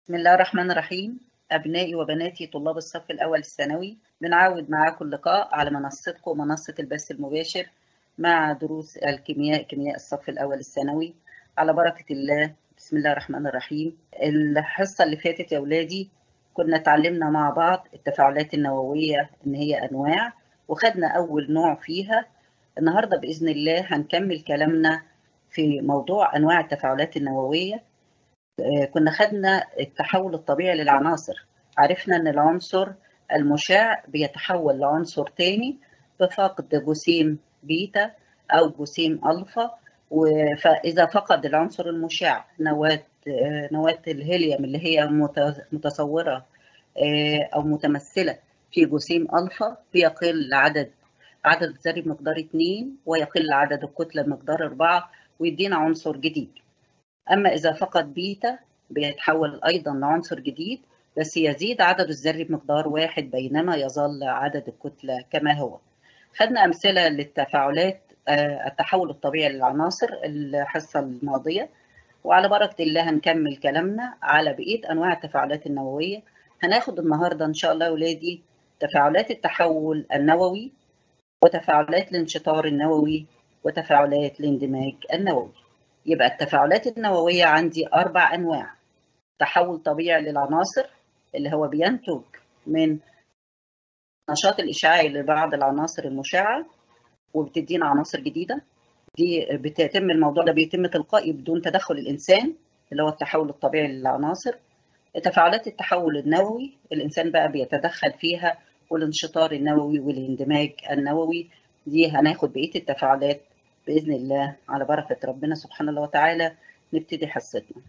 بسم الله الرحمن الرحيم أبنائي وبناتي طلاب الصف الأول الثانوي بنعود معاكم اللقاء على منصتكم منصة البث المباشر مع دروس الكيمياء كيمياء الصف الأول الثانوي على بركة الله بسم الله الرحمن الرحيم الحصة اللي فاتت يا ولادي كنا اتعلمنا مع بعض التفاعلات النووية إن هي أنواع وخدنا أول نوع فيها النهاردة بإذن الله هنكمل كلامنا في موضوع أنواع التفاعلات النووية كنا خدنا التحول الطبيعي للعناصر عرفنا ان العنصر المشع بيتحول لعنصر تاني بفقد جسيم بيتا او جسيم الفا فاذا فقد العنصر المشع نواه نواه الهيليوم اللي هي متصوره او متمثله في جسيم الفا بيقل عدد عدد الذري بمقدار 2 ويقل عدد الكتله بمقدار 4 ويدينا عنصر جديد أما إذا فقد بيتا بيتحول أيضا لعنصر جديد بس يزيد عدد الذري بمقدار واحد بينما يظل عدد الكتلة كما هو خدنا أمثلة للتفاعلات التحول الطبيعي للعناصر الحصة الماضية وعلى بركة الله هنكمل كلامنا على بقية أنواع التفاعلات النووية هناخد النهاردة إن شاء الله يا ولادي تفاعلات التحول النووي وتفاعلات الانشطار النووي وتفاعلات الاندماج النووي يبقى التفاعلات النووية عندي أربع أنواع تحول طبيعي للعناصر اللي هو بينتج من نشاط الإشعاعي لبعض العناصر المشعة وبتدينا عناصر جديدة دي بتتم الموضوع ده بيتم تلقائي بدون تدخل الإنسان اللي هو التحول الطبيعي للعناصر تفاعلات التحول النووي الإنسان بقى بيتدخل فيها والانشطار النووي والاندماج النووي دي هناخد بقية التفاعلات بإذن الله على بركة ربنا سبحانه وتعالى نبتدي حصتنا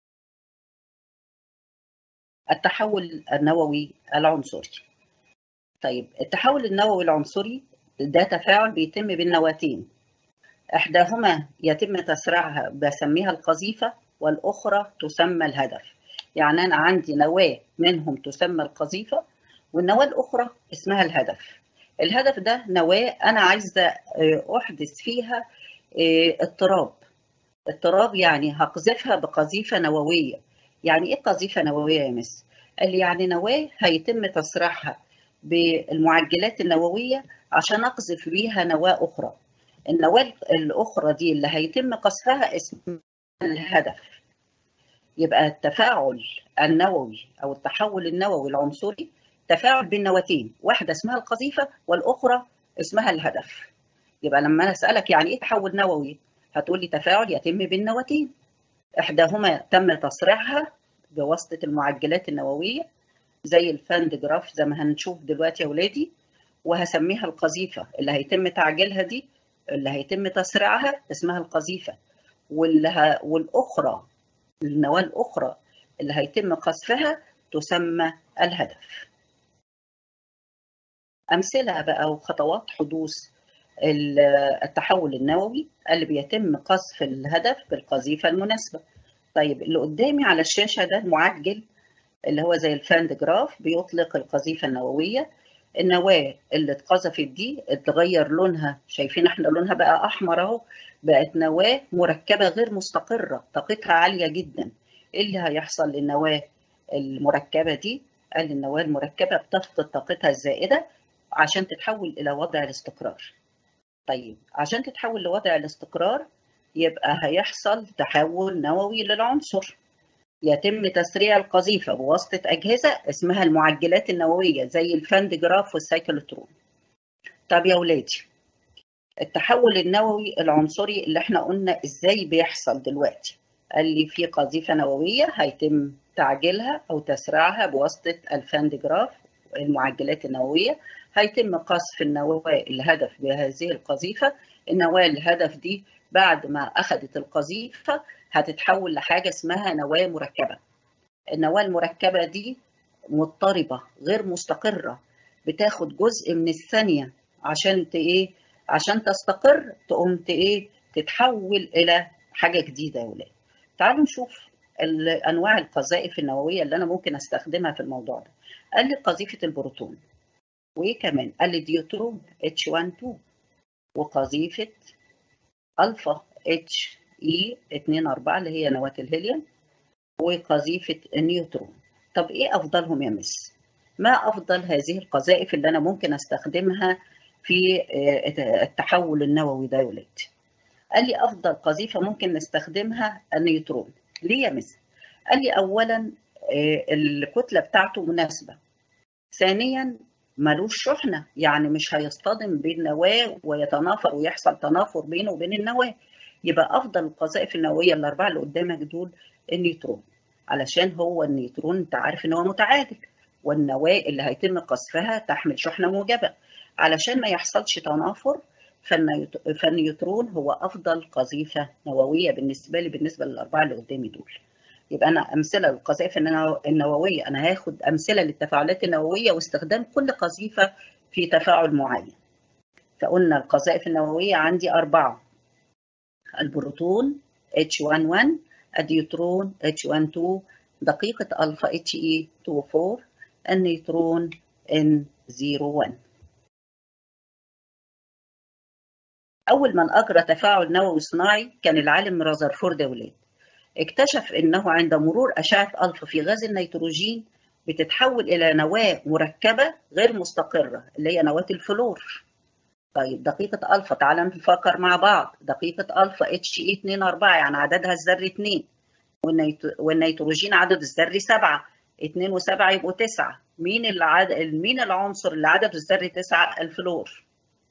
التحول النووي العنصري طيب التحول النووي العنصري ده تفاعل بيتم بين نواتين إحداهما يتم تسريعها بسميها القذيفة والأخرى تسمى الهدف يعني أنا عندي نواة منهم تسمى القذيفة والنواة الأخرى اسمها الهدف الهدف ده نواة أنا عايزة أحدث فيها اضطراب اضطراب يعني هقذفها بقذيفة نووية يعني إيه قذيفة نووية يا مس؟ قال لي يعني نواة هيتم تسريعها بالمعجلات النووية عشان أقذف بيها نواة أخرى النواة الأخرى دي اللي هيتم قذفها اسمها الهدف يبقى التفاعل النووي أو التحول النووي العنصري تفاعل بين نواتين واحده اسمها القذيفه والاخرى اسمها الهدف يبقى لما انا اسالك يعني ايه تحول نووي هتقول لي تفاعل يتم بين نواتين احداهما تم تصريعها بواسطه المعجلات النوويه زي الفاند جراف زي ما هنشوف دلوقتي يا ولادي وهسميها القذيفه اللي هيتم تعجيلها دي اللي هيتم تسريعها اسمها القذيفه واللي ه... والاخرى النواه الاخرى اللي هيتم قذفها تسمى الهدف أمثلة بقى وخطوات حدوث التحول النووي اللي بيتم قذف الهدف بالقذيفة المناسبة طيب اللي قدامي على الشاشة ده المعجل اللي هو زي الفاند جراف بيطلق القذيفة النووية النواة اللي اتقذفت دي اتغير لونها شايفين احنا لونها بقى أحمر أهو بقت نواة مركبة غير مستقرة طاقتها عالية جدا ايه اللي هيحصل للنواة المركبة دي قال النواة المركبة بتفقد طاقتها الزائدة عشان تتحول إلى وضع الاستقرار طيب عشان تتحول لوضع الاستقرار يبقى هيحصل تحول نووي للعنصر يتم تسريع القذيفة بواسطة أجهزة اسمها المعجلات النووية زي الفاند جراف والسايكلوترون طب يا ولادي التحول النووي العنصري اللي احنا قلنا ازاي بيحصل دلوقتي قال لي في قذيفة نووية هيتم تعجيلها أو تسريعها بواسطة الفاند جراف المعجلات النووية هيتم قذف النواة الهدف بهذه القذيفة النواة الهدف دي بعد ما أخذت القذيفة هتتحول لحاجة اسمها نواة مركبة النواة المركبة دي مضطربة غير مستقرة بتاخد جزء من الثانية عشان ايه عشان تستقر تقوم ايه تتحول إلى حاجة جديدة يا ولاد تعالوا نشوف انواع القذائف النوويه اللي انا ممكن استخدمها في الموضوع ده قال لي قذيفه البروتون وايه كمان قال لي ديوترون اتش 1 2 وقذيفه الفا اتش اي 2 4 اللي هي نواه الهيليوم وقذيفة النيوترون طب إيه أفضلهم يا مس؟ ما أفضل هذه القذائف اللي أنا ممكن أستخدمها في التحول النووي ده يا ولاد؟ قال لي أفضل قذيفة ممكن نستخدمها النيوترون ليه يا مس؟ قال لي أولا الكتلة بتاعته مناسبة ثانيا ملوش شحنة يعني مش هيصطدم بالنواة ويتنافر ويحصل تنافر بينه وبين النواة يبقى أفضل القذائف النووية الأربعة اللي قدامك دول النيوترون علشان هو النيوترون أنت عارف إن هو متعادل والنواة اللي هيتم قذفها تحمل شحنة موجبة علشان ما يحصلش تنافر فالنيوترون هو أفضل قذيفة نووية بالنسبة لي بالنسبة للأربعة اللي قدامي دول يبقى انا امثله للقذائف النوويه انا هاخد امثله للتفاعلات النوويه واستخدام كل قذيفه في تفاعل معين فقلنا القذائف النوويه عندي اربعه البروتون H11 النيوترون H12 دقيقة ألفا HE24 النيوترون N01 أول من أجرى تفاعل نووي صناعي كان العالم رازرفورد ولاد اكتشف انه عند مرور اشعه الفا في غاز النيتروجين بتتحول الى نواه مركبه غير مستقره اللي هي نواه الفلور طيب دقيقه الفا تعالى نفكر مع بعض دقيقه الفا اتش اي 2 4 يعني عددها الذري 2 والنيتروجين عدد الذري 7 2 و7 يبقوا 9 مين العد... مين العنصر اللي عدده الذري 9 الفلور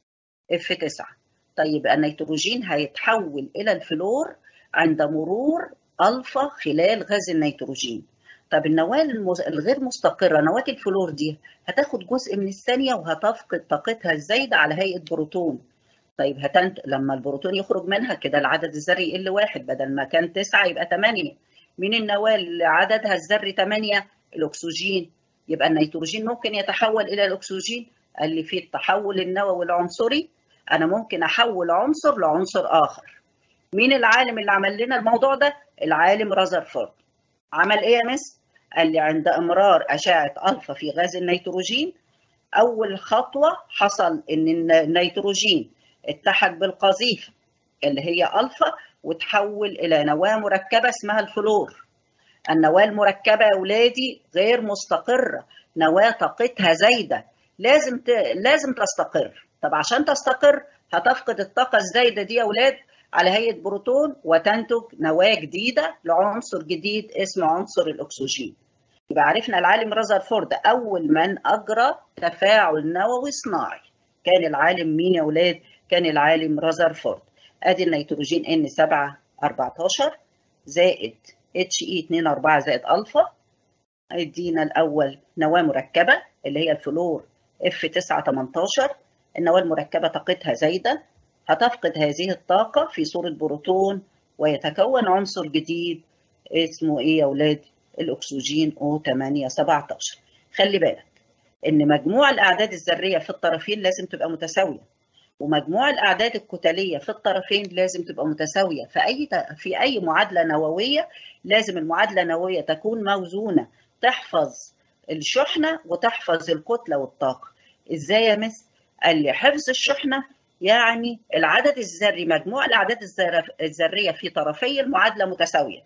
اف 9 طيب النيتروجين هيتحول الى الفلور عند مرور الفا خلال غاز النيتروجين طب النواه المز... الغير مستقره نواه الفلور دي هتاخد جزء من الثانيه وهتفقد طاقتها الزايده على هيئه بروتون طيب هتنت... لما البروتون يخرج منها كده العدد الذري يقل واحد بدل ما كان تسعه يبقى ثمانيه من النواه اللي عددها الذري ثمانيه الاكسجين يبقى النيتروجين ممكن يتحول الى الاكسجين قال لي في التحول النووي العنصري انا ممكن احول عنصر لعنصر اخر مين العالم اللي عمل لنا الموضوع ده العالم رازرفورد عمل ايه يا مس قال لي عند امرار اشعه الفا في غاز النيتروجين اول خطوه حصل ان النيتروجين اتحد بالقذيفه اللي هي الفا وتحول الى نواه مركبه اسمها الفلور النواه المركبه يا اولادي غير مستقره نواه طاقتها زايده لازم ت... لازم تستقر طب عشان تستقر هتفقد الطاقه الزايده دي يا اولاد على هيئه بروتون وتنتج نواه جديده لعنصر جديد اسمه عنصر الاكسجين يبقى عرفنا العالم رازرفورد اول من اجرى تفاعل نووي صناعي كان العالم مين يا اولاد كان العالم رازرفورد ادي النيتروجين ان 7 14 زائد اتش اي 2 4 زائد الفا هيدينا الاول نواه مركبه اللي هي الفلور اف 9 18 النواه المركبه طاقتها زايده هتفقد هذه الطاقة في صورة بروتون ويتكون عنصر جديد اسمه ايه يا اولاد؟ الاكسجين O8 17 خلي بالك ان مجموع الاعداد الذرية في الطرفين لازم تبقى متساوية ومجموع الاعداد الكتلية في الطرفين لازم تبقى متساوية في اي في اي معادلة نووية لازم المعادلة النووية تكون موزونة تحفظ الشحنة وتحفظ الكتلة والطاقة ازاي يا مس؟ قال لي حفظ الشحنة يعني العدد الذري مجموع الاعداد الذريه في طرفي المعادله متساويه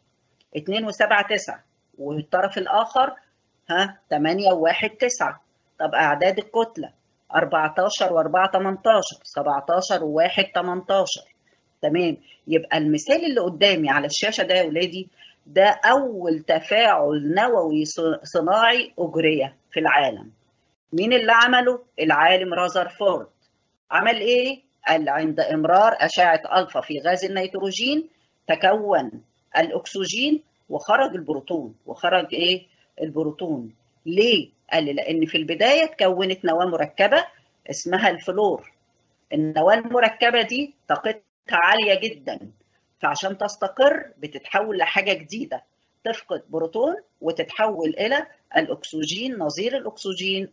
2 و7 9 والطرف الاخر ها 8 و1 9 طب اعداد الكتله 14 و4 18 17 و1 18 تمام يبقى المثال اللي قدامي على الشاشه ده يا ولادي ده اول تفاعل نووي صناعي اجري في العالم مين اللي عمله العالم رازرفورد عمل ايه؟ قال عند امرار اشعه الفا في غاز النيتروجين تكون الاكسجين وخرج البروتون وخرج ايه؟ البروتون ليه؟ قال لي لان في البدايه تكونت نواه مركبه اسمها الفلور النواه المركبه دي طاقتها عاليه جدا فعشان تستقر بتتحول لحاجه جديده تفقد بروتون وتتحول الى الاكسجين نظير الاكسجين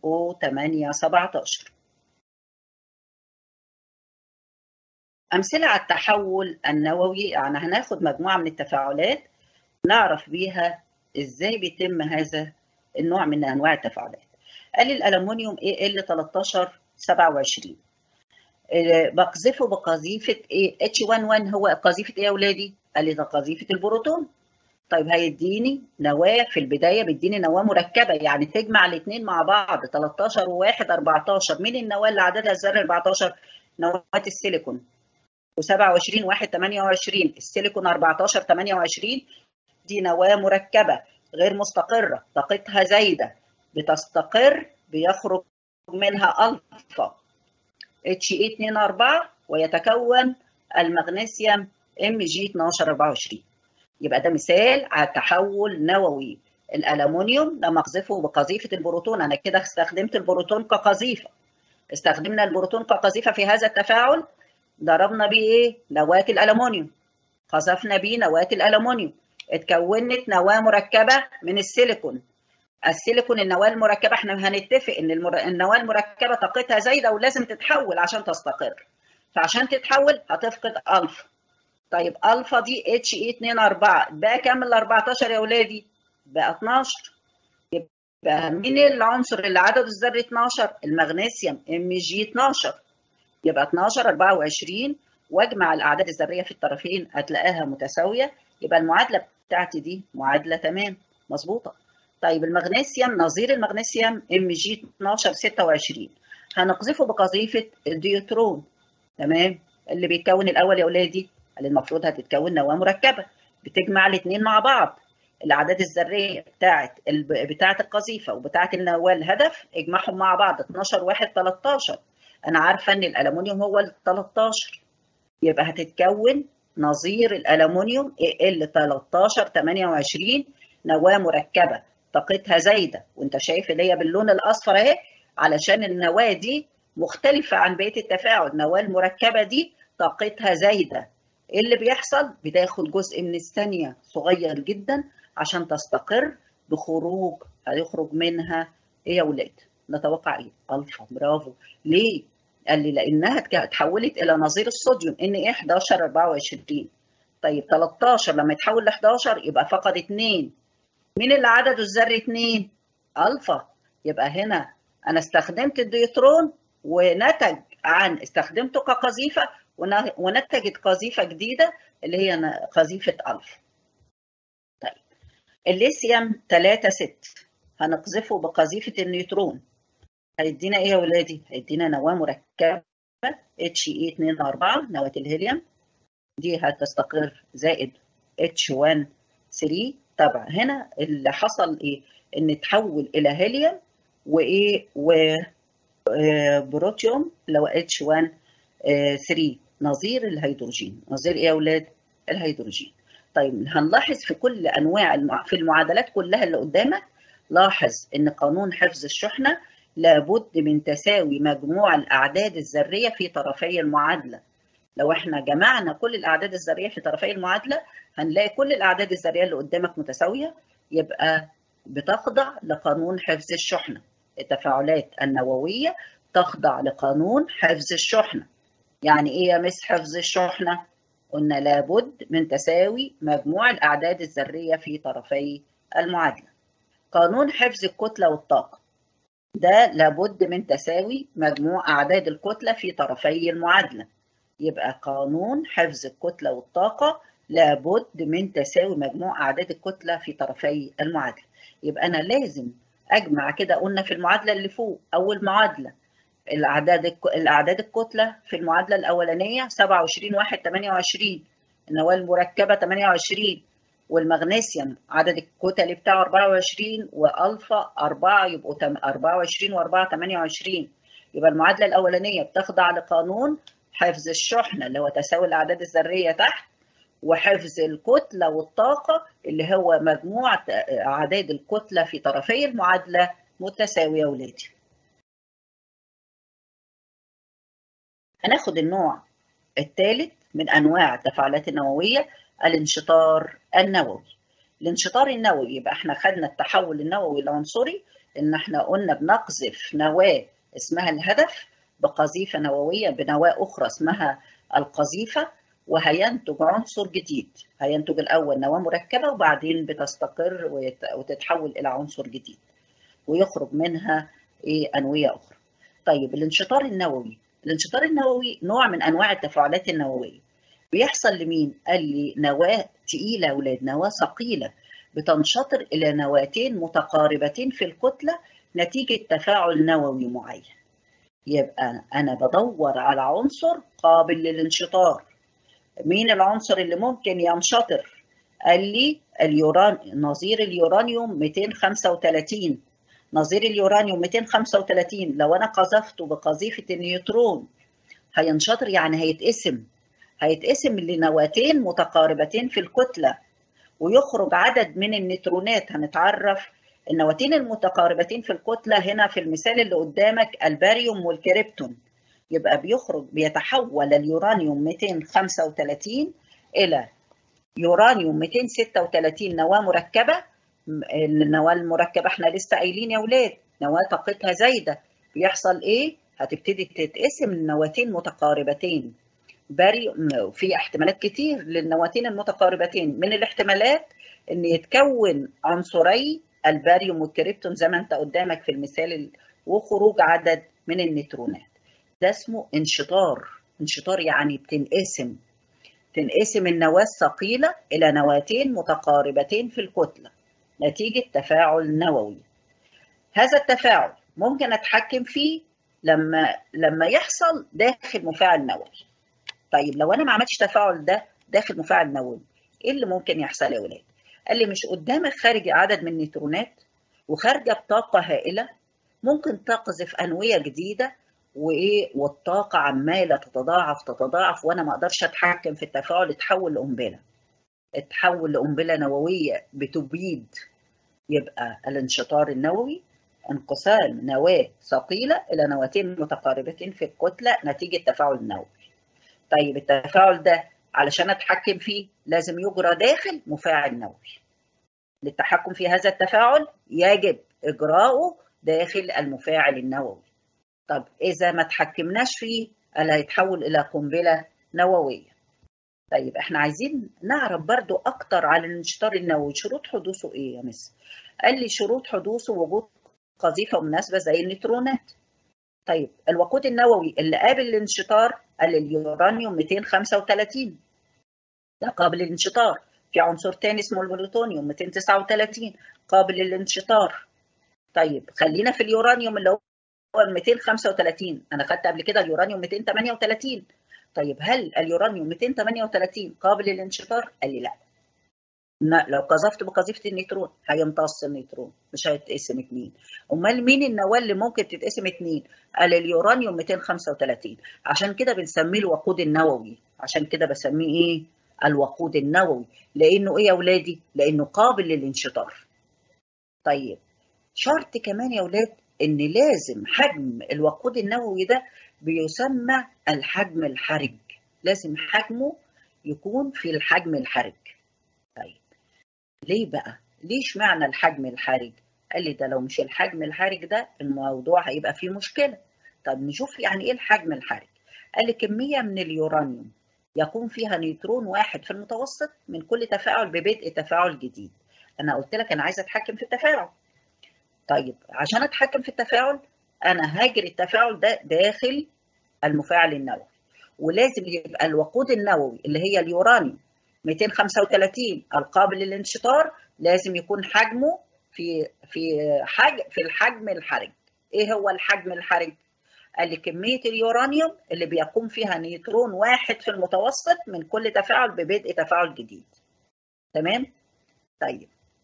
O8 17 أمثلة على التحول النووي يعني هناخد مجموعة من التفاعلات نعرف بيها إزاي بيتم هذا النوع من أنواع التفاعلات. قال لي الألمنيوم ال 13 27 بقذفه بقذيفة إيه؟ H11 هو قذيفة إيه يا أولادي؟ قال لي ده قذيفة البروتون. طيب هيديني نواه في البدايه بيديني نواه مركبه يعني تجمع الاثنين مع بعض 13 و1 14 مين النواه اللي عددها الذري 14 نواه السيليكون و27 1 28 السيليكون 14 28 دي نواه مركبه غير مستقره طاقتها زايده بتستقر بيخرج منها الفا اتش اي 2 4 ويتكون المغنيسيوم ام جي 12 24 يبقى ده مثال على تحول نووي الالومنيوم لما اقذفه بقذيفه البروتون انا كده استخدمت البروتون كقذيفه استخدمنا البروتون كقذيفه في هذا التفاعل ضربنا بيه ايه نواه الالومنيوم قذفنا بيه نواه الالومنيوم اتكونت نواه مركبه من السيليكون السيليكون النواه المركبه احنا هنتفق ان المر... النواه المركبه طاقتها زايده ولازم تتحول عشان تستقر فعشان تتحول هتفقد الفا طيب الفا دي اتش اي 2 4 بقى كام ال 14 يا اولادي؟ بقى 12 يبقى مين العنصر اللي عدده الذري 12 المغنيسيوم ام جي 12 يبقى 12 24 واجمع الاعداد الذريه في الطرفين هتلاقيها متساويه يبقى المعادله بتاعتي دي معادله تمام مظبوطه طيب المغنيسيوم نظير المغنيسيوم ام جي 12 26 هنقذفه بقذيفه الديوترون تمام اللي بيتكون الاول يا اولادي اللي المفروض هتتكون نواه مركبه بتجمع الاثنين مع بعض الاعداد الذريه بتاعه بتاعه القذيفه وبتاعه النواه الهدف اجمعهم مع بعض 12 1 13 انا عارفه ان الالومنيوم هو ال 13 يبقى هتتكون نظير الالومنيوم ال 13 28 نواه مركبه طاقتها زايده وانت شايف اللي هي باللون الاصفر اهي علشان النواه دي مختلفه عن بقيه التفاعل النواه المركبه دي طاقتها زايده ايه اللي بيحصل بتاخد جزء من الثانيه صغير جدا عشان تستقر بخروج هيخرج منها ايه يا ولاد نتوقع ايه الفا برافو ليه قال لي لانها اتحولت الى نظير الصوديوم ان ايه 11 24 طيب 13 لما يتحول ل 11 يبقى فقد 2 مين اللي عدده الذري 2 الفا يبقى هنا انا استخدمت الديوترون ونتج عن استخدمته كقذيفه ونتجت قذيفه جديده اللي هي قذيفه الفا طيب الليثيوم 3 6 هنقذفه بقذيفه النيوترون هيدينا ايه يا ولادي هيدينا نواه مركبه اتش اي 2 4 نواه الهيليوم دي هتستقر زائد اتش 1 3 طبعا هنا اللي حصل ايه ان تحول الى هيليوم وايه و بروتيوم اللي هو اتش 1 3 نظير الهيدروجين نظير ايه يا اولاد الهيدروجين طيب هنلاحظ في كل انواع المع... في المعادلات كلها اللي قدامك لاحظ ان قانون حفظ الشحنه لابد من تساوي مجموع الاعداد الذريه في طرفي المعادله لو احنا جمعنا كل الاعداد الذريه في طرفي المعادله هنلاقي كل الاعداد الذريه اللي قدامك متساويه يبقى بتخضع لقانون حفظ الشحنه التفاعلات النوويه تخضع لقانون حفظ الشحنه يعني ايه يا مس حفظ الشحنه قلنا لابد من تساوي مجموع الاعداد الذريه في طرفي المعادله قانون حفظ الكتله والطاقه ده لابد من تساوي مجموع اعداد الكتله في طرفي المعادله يبقى قانون حفظ الكتله والطاقه لابد من تساوي مجموع اعداد الكتله في طرفي المعادله يبقى انا لازم اجمع كده قلنا في المعادله اللي فوق اول معادله الاعداد الاعداد الكتله في المعادله الاولانيه 27 1 28 النواه المركبه 28 والمغنيسيوم عدد الكتل بتاعه 24 والفا 4 يبقوا 24 و4 28 يبقى المعادله الاولانيه بتخضع لقانون حفظ الشحنه اللي هو تساوي الاعداد الذريه تحت وحفظ الكتله والطاقه اللي هو مجموع اعداد الكتله في طرفي المعادله متساويه ولادي هناخد النوع الثالث من انواع التفاعلات النوويه الانشطار النووي الانشطار النووي يبقى احنا خدنا التحول النووي العنصري ان احنا قلنا بنقذف نواه اسمها الهدف بقذيفه نوويه بنواه اخرى اسمها القذيفه وهينتج عنصر جديد هينتج الاول نواه مركبه وبعدين بتستقر وتتحول الى عنصر جديد ويخرج منها ايه انويه اخرى طيب الانشطار النووي الانشطار النووي نوع من انواع التفاعلات النوويه بيحصل لمين قال لي نواه تقيله يا اولاد نواه ثقيله بتنشطر إلى نواتين متقاربتين في الكتلة نتيجة تفاعل نووي معين يبقى أنا بدور على عنصر قابل للانشطار مين العنصر اللي ممكن ينشطر قال لي اليوران نظير اليورانيوم 235 نظير اليورانيوم 235 لو انا قذفته بقذيفه النيوترون هينشطر يعني هيتقسم هيتقسم لنواتين متقاربتين في الكتله ويخرج عدد من النيوترونات هنتعرف النواتين المتقاربتين في الكتله هنا في المثال اللي قدامك الباريوم والكريبتون يبقى بيخرج بيتحول اليورانيوم 235 الى يورانيوم 236 نواه مركبه النواه المركبه احنا لسه قايلين يا اولاد نواه طاقتها زايده بيحصل ايه؟ هتبتدي تتقسم لنواتين متقاربتين باري في احتمالات كتير للنواتين المتقاربتين من الاحتمالات ان يتكون عنصري الباريوم والكريبتون زي ما انت قدامك في المثال وخروج عدد من النيوترونات ده اسمه انشطار انشطار يعني بتنقسم تنقسم النواة الثقيلة إلى نواتين متقاربتين في الكتلة نتيجة تفاعل نووي هذا التفاعل ممكن أتحكم فيه لما لما يحصل داخل مفاعل نووي طيب لو أنا ما عملتش تفاعل ده داخل مفاعل نووي إيه اللي ممكن يحصل يا ولاد؟ قال لي مش قدامك خارج عدد من النيوترونات وخارجة بطاقة هائلة ممكن تقذف أنوية جديدة وايه والطاقه عماله تتضاعف تتضاعف وانا ما اقدرش اتحكم في التفاعل اتحول لقنبله اتحول لقنبله نوويه بتبيد يبقى الانشطار النووي انقسام نواه ثقيله الى نواتين متقاربتين في الكتله نتيجه تفاعل نووي طيب التفاعل ده علشان اتحكم فيه لازم يجرى داخل مفاعل نووي للتحكم في هذا التفاعل يجب اجراؤه داخل المفاعل النووي طب إذا ما تحكمناش فيه قال هيتحول إلى قنبلة نووية طيب احنا عايزين نعرف برضو أكتر على الانشطار النووي شروط حدوثه إيه يا مس؟ قال لي شروط حدوثه وجود قذيفة مناسبة زي النيوترونات طيب الوقود النووي اللي قابل للانشطار قال اليورانيوم 235 ده قابل للانشطار في عنصر تاني اسمه البلوتونيوم 239 قابل للانشطار طيب خلينا في اليورانيوم اللي هو هو 235 انا خدت قبل كده اليورانيوم 238 طيب هل اليورانيوم 238 قابل للانشطار؟ قال لي لا. لا لو قذفت بقذيفه النيوترون هيمتص النيوترون مش هيتقسم اثنين. امال مين النواه اللي ممكن تتقسم اثنين؟ قال اليورانيوم 235 عشان كده بنسميه الوقود النووي عشان كده بسميه ايه؟ الوقود النووي لانه ايه يا اولادي؟ لانه قابل للانشطار. طيب شرط كمان يا اولاد ان لازم حجم الوقود النووي ده بيسمى الحجم الحرج لازم حجمه يكون في الحجم الحرج طيب ليه بقى ليش معنى الحجم الحرج قال لي ده لو مش الحجم الحرج ده الموضوع هيبقى فيه مشكله طب نشوف يعني ايه الحجم الحرج قال لي كميه من اليورانيوم يكون فيها نيوترون واحد في المتوسط من كل تفاعل ببدء تفاعل جديد انا قلت لك انا عايزه اتحكم في التفاعل طيب عشان اتحكم في التفاعل انا هاجر التفاعل ده داخل المفاعل النووي ولازم يبقى الوقود النووي اللي هي اليورانيوم 235 القابل للانشطار لازم يكون حجمه في في حجم في الحجم الحرج ايه هو الحجم الحرج قال لي كميه اليورانيوم اللي بيقوم فيها نيوترون واحد في المتوسط من كل تفاعل ببدء تفاعل جديد تمام طيب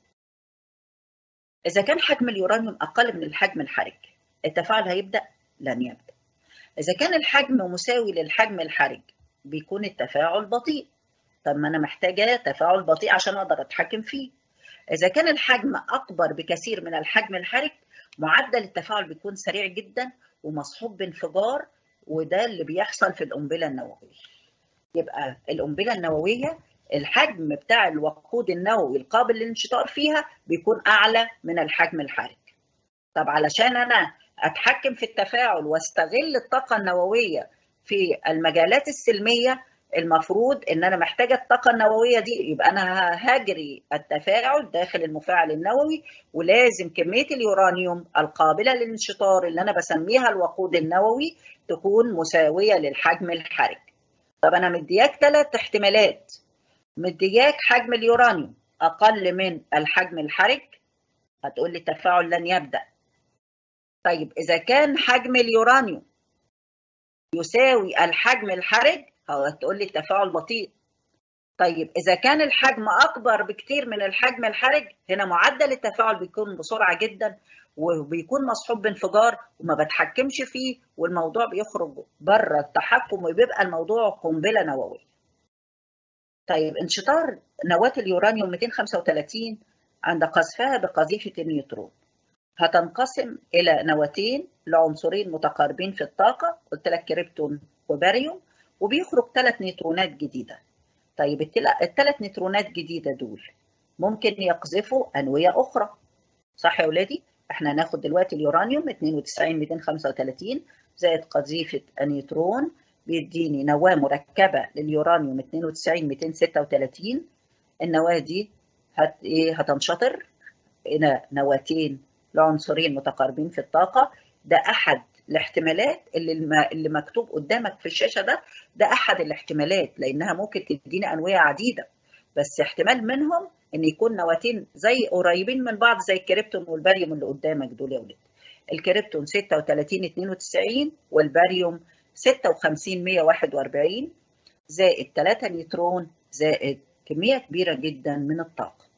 إذا كان حجم اليورانيوم أقل من الحجم الحرج التفاعل هيبدأ لن يبدأ إذا كان الحجم مساوي للحجم الحرج بيكون التفاعل بطيء طب ما أنا محتاجة تفاعل بطيء عشان أقدر أتحكم فيه إذا كان الحجم أكبر بكثير من الحجم الحرج معدل التفاعل بيكون سريع جدا ومصحوب بانفجار وده اللي بيحصل في القنبلة النووية يبقى القنبلة النووية الحجم بتاع الوقود النووي القابل للانشطار فيها بيكون اعلى من الحجم الحرج طب علشان انا اتحكم في التفاعل واستغل الطاقه النوويه في المجالات السلميه المفروض ان انا محتاجه الطاقه النوويه دي يبقى انا هاجري التفاعل داخل المفاعل النووي ولازم كميه اليورانيوم القابله للانشطار اللي انا بسميها الوقود النووي تكون مساويه للحجم الحرج طب انا مدياك ثلاث احتمالات مدياك حجم اليورانيوم اقل من الحجم الحرج هتقول لي التفاعل لن يبدا طيب اذا كان حجم اليورانيوم يساوي الحجم الحرج هتقول لي التفاعل بطيء طيب اذا كان الحجم اكبر بكتير من الحجم الحرج هنا معدل التفاعل بيكون بسرعه جدا وبيكون مصحوب بانفجار وما بتحكمش فيه والموضوع بيخرج بره التحكم وبيبقى الموضوع قنبله نوويه. طيب انشطار نواه اليورانيوم 235 عند قذفها بقذيفه النيوترون هتنقسم الى نواتين لعنصرين متقاربين في الطاقه قلت لك كريبتون وباريوم وبيخرج ثلاث نيوترونات جديده. طيب الثلاث نيوترونات جديده دول ممكن يقذفوا انويه اخرى صح يا اولادي؟ احنا هناخد دلوقتي اليورانيوم 92 235 زائد قذيفه النيوترون بيديني نواه مركبه لليورانيوم 92 236 النواه دي هت ايه هتنشطر الى نواتين لعنصرين متقاربين في الطاقه ده احد الاحتمالات اللي الم... اللي مكتوب قدامك في الشاشه ده ده احد الاحتمالات لانها ممكن تدينا انويه عديده بس احتمال منهم ان يكون نواتين زي قريبين من بعض زي الكريبتون والباريوم اللي قدامك دول يا ولاد الكريبتون 36 92 والباريوم 56 141 زائد 3 نيوترون زائد كميه كبيره جدا من الطاقه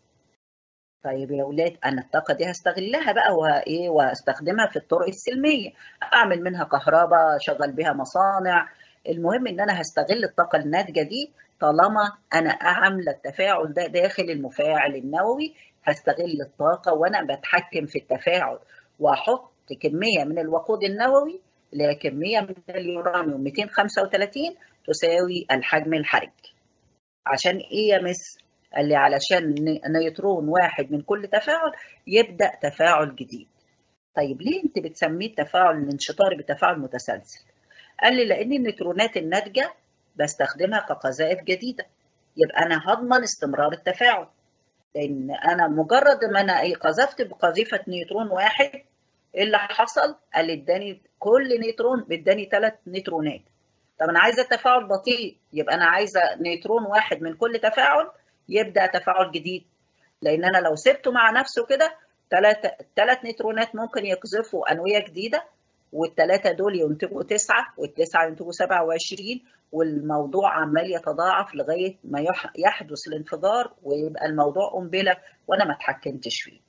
طيب يا ولاد انا الطاقه دي هستغلها بقى وايه واستخدمها في الطرق السلميه اعمل منها كهرباء اشغل بها مصانع المهم ان انا هستغل الطاقه الناتجه دي طالما انا عامله التفاعل ده داخل المفاعل النووي هستغل الطاقه وانا بتحكم في التفاعل واحط كميه من الوقود النووي لكميه من اليورانيوم 235 تساوي الحجم الحرج عشان ايه يا مس قال لي علشان نيوترون واحد من كل تفاعل يبدا تفاعل جديد طيب ليه انت بتسميه التفاعل الانشطاري بتفاعل متسلسل قال لي لان النيوترونات الناتجه بستخدمها كقذائف جديده يبقى انا هضمن استمرار التفاعل لان انا مجرد ما انا ايه قذفت بقذيفه نيوترون واحد ايه اللي حصل؟ قال لي اداني كل نيوترون اداني ثلاث نيوترونات طب انا عايزه تفاعل بطيء يبقى انا عايزه نيوترون واحد من كل تفاعل يبدا تفاعل جديد لان انا لو سبته مع نفسه كده ثلاث ثلاث نيوترونات ممكن يقذفوا انويه جديده والثلاثه دول ينتجوا تسعه والتسعه ينتجوا 27 والموضوع عمال يتضاعف لغايه ما يحدث الانفجار ويبقى الموضوع قنبله وانا ما اتحكمتش فيه.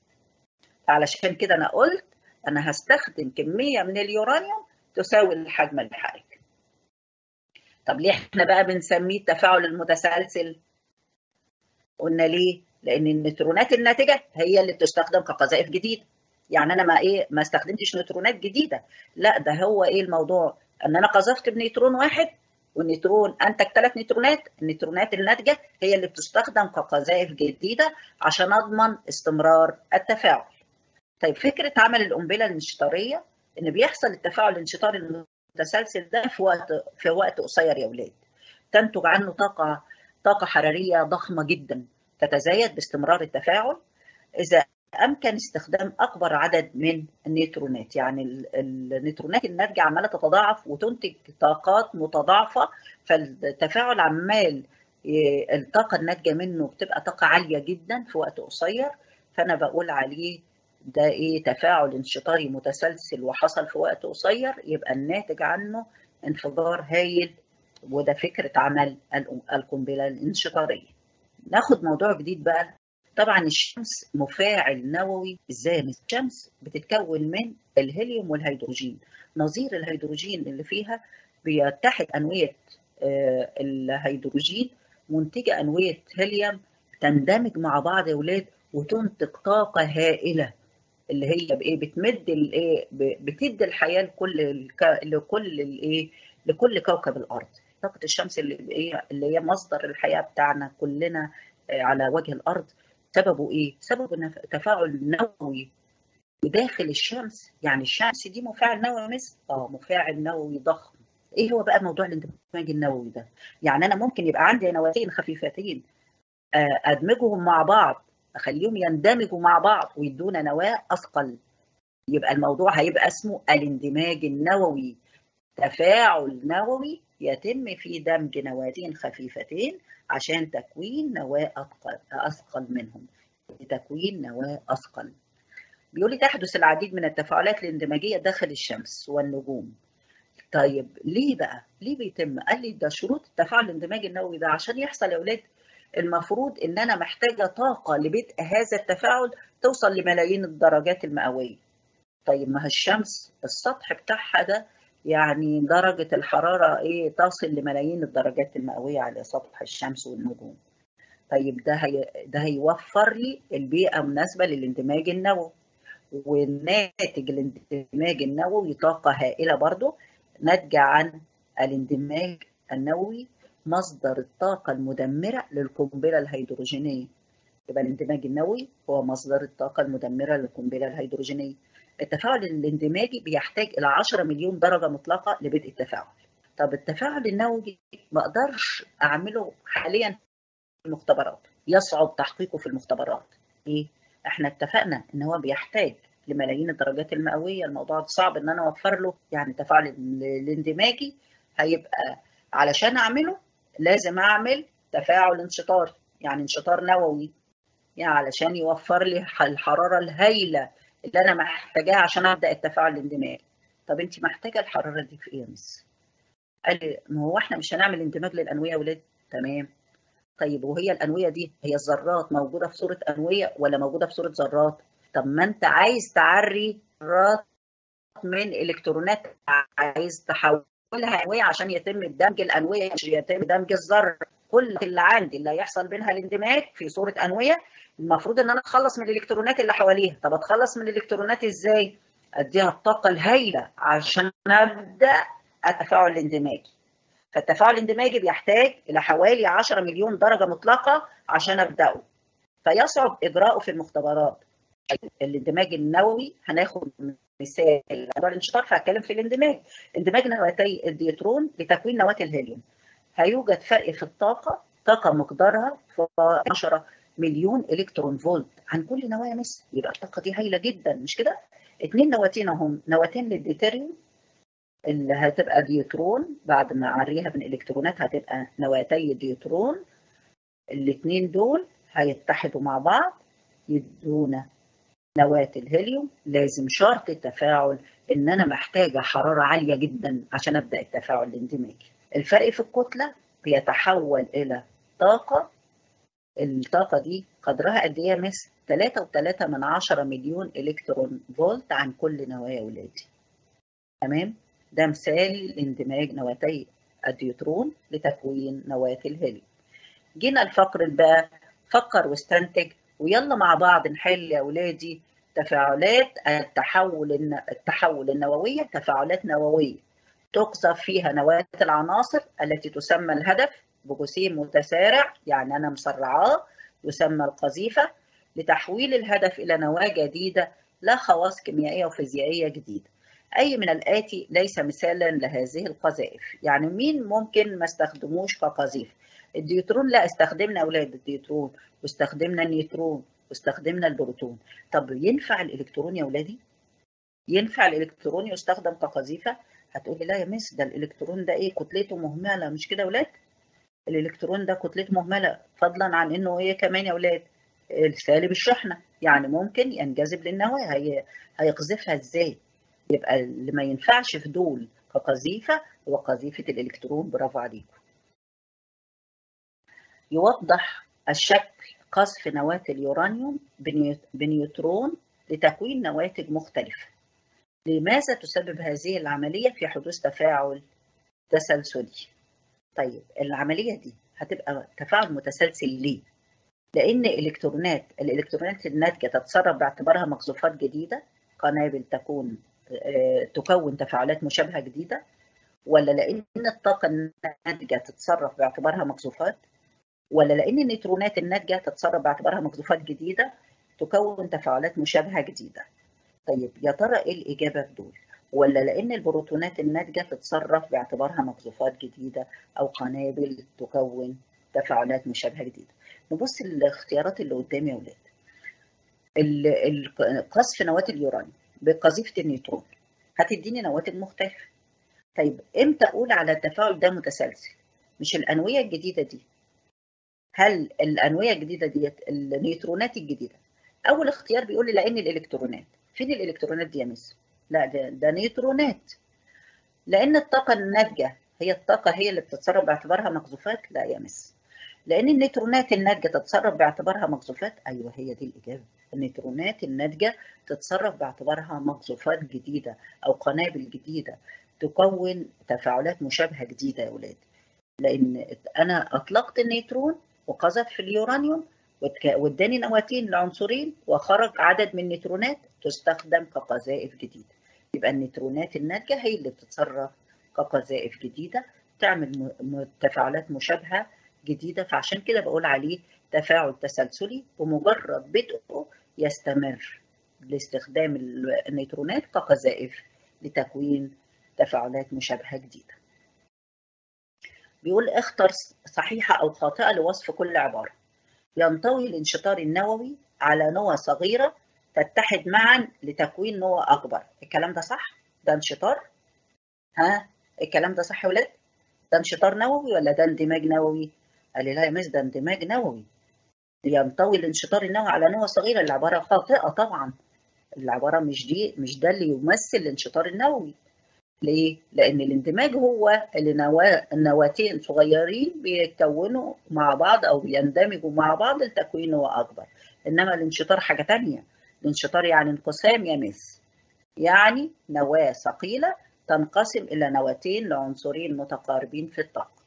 علشان كده انا قلت انا هستخدم كميه من اليورانيوم تساوي الحجم الحرج. طب ليه احنا بقى بنسميه التفاعل المتسلسل؟ قلنا ليه؟ لان النيوترونات الناتجه هي اللي بتستخدم كقذائف جديده. يعني انا ما ايه ما استخدمتش نيوترونات جديده لا ده هو ايه الموضوع ان انا قذفت بنيوترون واحد والنيوترون انتج ثلاث نيوترونات النيوترونات الناتجه هي اللي بتستخدم كقذائف جديده عشان اضمن استمرار التفاعل طيب فكره عمل القنبله الانشطاريه ان بيحصل التفاعل الانشطاري المتسلسل ده في وقت في وقت قصير يا اولاد تنتج عنه طاقه طاقه حراريه ضخمه جدا تتزايد باستمرار التفاعل اذا امكن استخدام اكبر عدد من النيوترونات يعني النيوترونات الناتجه عماله تتضاعف وتنتج طاقات متضاعفه فالتفاعل عمال الطاقه الناتجه منه بتبقى طاقه عاليه جدا في وقت قصير فانا بقول عليه ده ايه تفاعل انشطاري متسلسل وحصل في وقت قصير يبقى الناتج عنه انفجار هايل وده فكره عمل القنبله الانشطاريه ناخد موضوع جديد بقى طبعا الشمس مفاعل نووي ازاي الشمس بتتكون من الهيليوم والهيدروجين نظير الهيدروجين اللي فيها بيتحد انويه الهيدروجين منتجه انويه هيليوم تندمج مع بعض يا اولاد وتنتج طاقه هائله اللي هي بايه بتمد الايه بتدي الحياه لكل لكل الايه لكل كوكب الارض طاقه الشمس اللي هي اللي هي مصدر الحياه بتاعنا كلنا على وجه الارض سببه ايه؟ سببه تفاعل نووي بداخل الشمس، يعني الشمس دي مفاعل نووي مثل اه مفاعل نووي ضخم. ايه هو بقى موضوع الاندماج النووي ده؟ يعني انا ممكن يبقى عندي نواتين خفيفتين ادمجهم مع بعض اخليهم يندمجوا مع بعض ويدونا نواه اثقل. يبقى الموضوع هيبقى اسمه الاندماج النووي. تفاعل نووي يتم في دمج نواتين خفيفتين عشان تكوين نواة أثقل, أثقل منهم لتكوين نواة أثقل بيقول لي تحدث العديد من التفاعلات الاندماجية داخل الشمس والنجوم طيب ليه بقى؟ ليه بيتم؟ قال لي ده شروط التفاعل الاندماجي النووي ده عشان يحصل يا أولاد المفروض إن أنا محتاجة طاقة لبدء هذا التفاعل توصل لملايين الدرجات المئوية. طيب ما هي الشمس السطح بتاعها ده يعني درجة الحرارة إيه تصل لملايين الدرجات المئوية على سطح الشمس والنجوم. طيب ده هي ده هيوفر لي البيئة مناسبة للاندماج النووي. والناتج الاندماج النووي طاقة هائلة برضه ناتجة عن الاندماج النووي مصدر الطاقة المدمرة للقنبلة الهيدروجينية يبقى الاندماج النووي هو مصدر الطاقة المدمرة للقنبلة الهيدروجينية التفاعل الاندماجي بيحتاج إلى 10 مليون درجة مطلقة لبدء التفاعل طب التفاعل النووي ما اقدرش اعمله حاليا في المختبرات يصعب تحقيقه في المختبرات ايه احنا اتفقنا ان هو بيحتاج لملايين الدرجات المئويه الموضوع صعب ان انا اوفر له يعني تفاعل الاندماجي هيبقى علشان اعمله لازم اعمل تفاعل انشطار يعني انشطار نووي يعني علشان يوفر لي الحراره الهائله اللي انا محتاجاها عشان ابدا التفاعل الاندماجي طب انت محتاجه الحراره دي في ايه يا مس قال لي ما هو احنا مش هنعمل اندماج للانويه يا ولاد تمام طيب وهي الانويه دي هي الذرات موجوده في صوره انويه ولا موجوده في صوره ذرات طب ما انت عايز تعري ذرات من الكترونات عايز تحولها انويه عشان يتم دمج الانويه عشان يتم دمج الذره كل اللي عندي اللي هيحصل بينها الاندماج في صوره انويه المفروض ان انا اتخلص من الالكترونات اللي حواليها طب اتخلص من الالكترونات ازاي اديها الطاقه الهائله عشان ابدا التفاعل الاندماجي فالتفاعل الاندماجي بيحتاج الى حوالي 10 مليون درجه مطلقه عشان ابداه فيصعب اجراؤه في المختبرات الاندماج النووي هناخد مثال موضوع الانشطار فهتكلم في الاندماج اندماج نواتي الديوترون لتكوين نواه الهيليوم هيوجد فرق في الطاقه طاقه مقدارها 10 مليون الكترون فولت عن كل نواه مس يبقى الطاقه دي هايله جدا مش كده اثنين نواتين اهم نواتين للديتريوم اللي هتبقى ديوترون بعد ما اعريها من الكترونات هتبقى نواتي ديوترون الاثنين دول هيتحدوا مع بعض يدونا نواة الهيليوم لازم شرط التفاعل ان انا محتاجه حراره عاليه جدا عشان ابدا التفاعل الاندماجي الفرق في الكتله بيتحول الى طاقه الطاقه دي قدرها قد ايه مس 3.3 من 10 مليون الكترون فولت عن كل نواه يا ولادي تمام ده مثال لاندماج نواتي الديوترون لتكوين نواة الهيليوم جينا الفقر بقى فكر واستنتج ويلا مع بعض نحل يا اولادي تفاعلات التحول التحول النوويه تفاعلات نوويه تقذف فيها نواه العناصر التي تسمى الهدف بجسيم متسارع يعني انا مسرعاه يسمى القذيفه لتحويل الهدف الى نواه جديده لها خواص كيميائيه وفيزيائيه جديده أي من الآتي ليس مثالا لهذه القذائف يعني مين ممكن ما استخدموش كقذيفة الديوترون لا استخدمنا أولاد الديوترون واستخدمنا النيوترون واستخدمنا البروتون طب ينفع الإلكترون يا أولادي ينفع الإلكترون يستخدم كقذيفة هتقولي لا يا مس ده الإلكترون ده إيه كتلته مهملة مش كده يا أولاد الإلكترون ده كتلته مهملة فضلا عن إنه إيه كمان يا أولاد سالب الشحنة يعني ممكن ينجذب للنواة هي... هيقذفها إزاي يبقى اللي ما ينفعش في دول كقذيفة هو قذيفة الإلكترون برافو عليكم يوضح الشكل قذف نواة اليورانيوم بنيوترون لتكوين نواتج مختلفة لماذا تسبب هذه العملية في حدوث تفاعل تسلسلي طيب العملية دي هتبقى تفاعل متسلسل ليه؟ لأن الإلكترونات الإلكترونات الناتجة تتصرف باعتبارها مقذوفات جديدة قنابل تكون تكون تفاعلات مشابهة جديدة ولا لأن الطاقة الناتجة تتصرف باعتبارها مقذوفات ولا لأن النيوترونات الناتجة تتصرف باعتبارها مقذوفات جديدة تكون تفاعلات مشابهة جديدة طيب يا ترى إيه الإجابة في دول ولا لأن البروتونات الناتجة تتصرف باعتبارها مقذوفات جديدة أو قنابل تكون تفاعلات مشابهة جديدة نبص الاختيارات اللي قدامي يا ولاد قذف نواة اليورانيوم بقذيفة النيوترون هتديني نواتج مختلفة طيب امتى اقول على التفاعل ده متسلسل مش الانويه الجديده دي هل الانويه الجديده ديت النيوترونات الجديده اول اختيار بيقول لي لان الالكترونات فين الالكترونات دي يا مس لا ده, ده نيوترونات لان الطاقه الناتجه هي الطاقه هي اللي بتتصرف باعتبارها مقذوفات لا يا مس لان النيوترونات الناتجه تتصرف باعتبارها مقذوفات ايوه هي دي الاجابه النيوترونات الناتجه تتصرف باعتبارها مقذوفات جديده او قنابل جديده تكون تفاعلات مشابهه جديده يا اولاد لان انا اطلقت النيوترون وقذف في اليورانيوم واداني نواتين لعنصرين وخرج عدد من النيوترونات تستخدم كقذائف جديده يبقى النيوترونات الناتجه هي اللي بتتصرف كقذائف جديده تعمل تفاعلات مشابهه جديده فعشان كده بقول عليه تفاعل تسلسلي بمجرد بدءه يستمر لاستخدام النيوترونات كقذائف لتكوين تفاعلات مشابهه جديده. بيقول اختر صحيحه او خاطئه لوصف كل عباره. ينطوي الانشطار النووي على نوى صغيره تتحد معا لتكوين نوى اكبر. الكلام ده صح؟ ده انشطار؟ ها؟ الكلام ده صح يا ولاد؟ ده انشطار نووي ولا ده اندماج نووي؟ قال لي لا يا مس ده اندماج نووي. ينطوي الانشطار النووي على نوى صغيره العباره خاطئه طبعا. العباره مش دي مش ده اللي يمثل الانشطار النووي. ليه؟ لأن الاندماج هو اللي نوا... النواتين صغيرين بيتكونوا مع بعض أو بيندمجوا مع بعض لتكوين نواة أكبر، إنما الانشطار حاجة تانية، الانشطار يعني انقسام يا مس، يعني نواة ثقيلة تنقسم إلى نواتين لعنصرين متقاربين في الطاقة.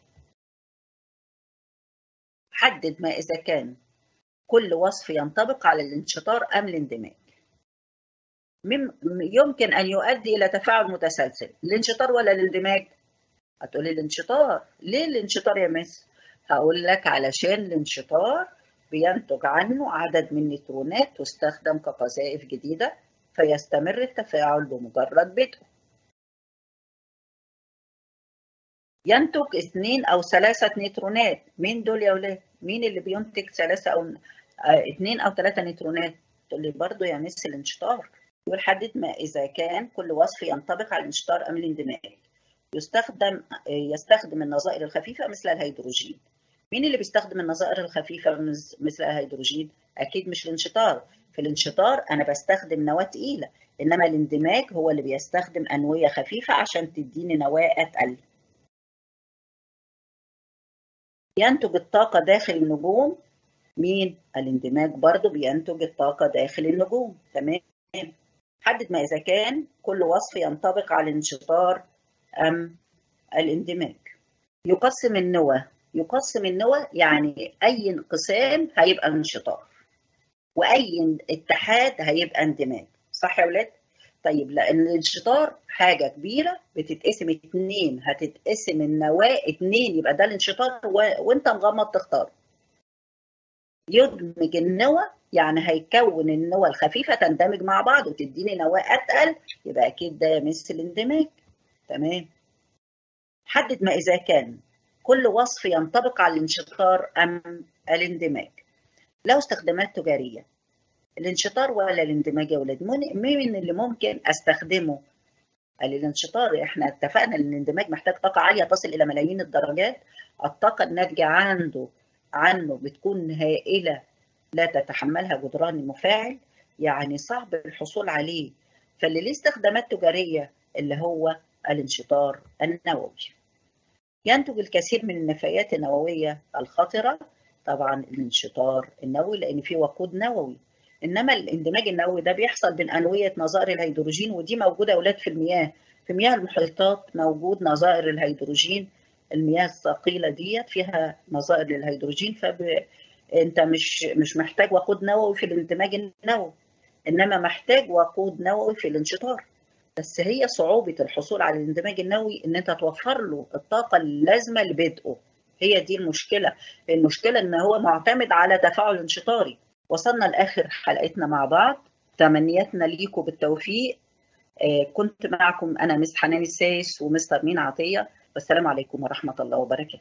حدد ما إذا كان كل وصف ينطبق على الانشطار أم الاندماج. يمكن أن يؤدي إلى تفاعل متسلسل الانشطار ولا الاندماج؟ هتقولي الانشطار ليه الانشطار يا مس؟ هقول لك علشان الانشطار بينتج عنه عدد من النيوترونات تستخدم كقذائف جديدة فيستمر التفاعل بمجرد بدءه ينتج اثنين أو ثلاثة نيوترونات مين دول يا ولاد؟ مين اللي بينتج ثلاثة أو اثنين أو ثلاثة نيوترونات؟ تقول لي برضه يا مس الانشطار يقول حدد ما إذا كان كل وصف ينطبق على الانشطار أم الاندماج يستخدم يستخدم النظائر الخفيفة مثل الهيدروجين مين اللي بيستخدم النظائر الخفيفة مثل الهيدروجين؟ أكيد مش الانشطار في الانشطار أنا بستخدم نواة تقيلة إنما الاندماج هو اللي بيستخدم أنوية خفيفة عشان تديني نواة أتقل ينتج الطاقة داخل النجوم مين؟ الاندماج برضو بينتج الطاقة داخل النجوم تمام حدد ما إذا كان كل وصف ينطبق على الانشطار أم الاندماج يقسم النوى يقسم النوى يعني أي انقسام هيبقى انشطار وأي اتحاد هيبقى اندماج صح يا ولاد؟ طيب لأن الانشطار حاجة كبيرة بتتقسم اتنين هتتقسم النواة اتنين يبقى ده الانشطار و... وانت مغمض تختار يدمج النوى يعني هيكون النوى الخفيفة تندمج مع بعض وتديني نواة أتقل يبقى أكيد ده يمثل الاندماج تمام حدد ما إذا كان كل وصف ينطبق على الانشطار أم الاندماج له استخدامات تجارية الانشطار ولا الاندماج يا ولاد مين اللي ممكن استخدمه قال الانشطار احنا اتفقنا ان الاندماج محتاج طاقة عالية تصل إلى ملايين الدرجات الطاقة الناتجة عنده عنه بتكون هائلة لا تتحملها جدران المفاعل يعني صعب الحصول عليه فاللي ليه استخدامات تجارية اللي هو الانشطار النووي ينتج الكثير من النفايات النووية الخطرة طبعا الانشطار النووي لأن فيه وقود نووي إنما الاندماج النووي ده بيحصل بين أنوية نظائر الهيدروجين ودي موجودة أولاد في المياه في مياه المحيطات موجود نظائر الهيدروجين المياه الثقيلة ديت فيها نظائر للهيدروجين فب... انت مش مش محتاج وقود نووي في الاندماج النووي انما محتاج وقود نووي في الانشطار بس هي صعوبة الحصول على الاندماج النووي ان انت توفر له الطاقة اللازمة لبدءه هي دي المشكلة المشكلة ان هو معتمد على تفاعل انشطاري وصلنا لاخر حلقتنا مع بعض تمنياتنا ليكم بالتوفيق كنت معكم انا مس حنان السايس ومستر مين عطية والسلام عليكم ورحمة الله وبركاته